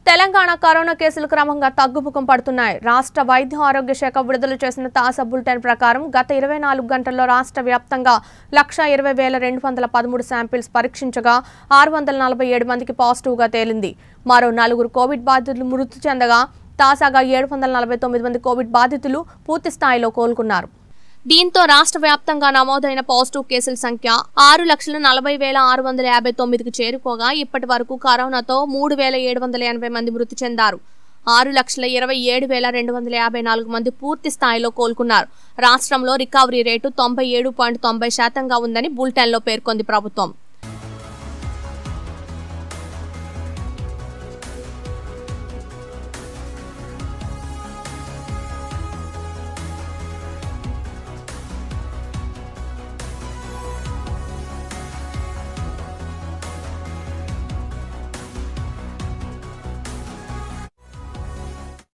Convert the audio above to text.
Telangana corona కేసులు క్రమంగా తగ్గుముఖం పడుతున్నాయి రాష్ట్ర వైద్య ఆరోగ్య శాఖ విడుదల చేసిన తాజా బులెటిన్ ప్రకారం గత ఇరవై నాలుగు గంటల్లో రాష్ట్ర వ్యాప్తంగా లక్ష ఇరవై వేల రెండు వందల పదమూడు శాంపిల్స్ పరీక్షించగా ఆరు వందల నలభై ఏడు మందికి పాజిటివ్గా తేలింది మరో నలుగురు కోవిడ్ బాధితులు మృతి చెందగా తాజాగా ఏడు వందల నలభై తొమ్మిది మంది కోవిడ్ బాధితులు పూర్తి స్థాయిలో కోలుకున్నారు దీంతో రాష్ట్ర వ్యాప్తంగా నమోదైన పాజిటివ్ కేసుల సంఖ్య ఆరు లక్షల నలభై వేల ఆరు వందల యాభై తొమ్మిదికి చేరుకోగా ఇప్పటి వరకు కరోనాతో మూడు వేల ఏడు వందల ఎనభై మంది మృతి చెందారు ఆరు లక్షల ఇరవై ఏడు వేల రెండు వందల యాభై నాలుగు మంది పూర్తి స్థాయిలో కోలుకున్నారు రాష్ట్రంలో రికవరీ రేటు తొంభై ఏడు పాయింట్ తొంభై శాతంగా ఉందని బులెటిన్లో పేర్కొంది ప్రభుత్వం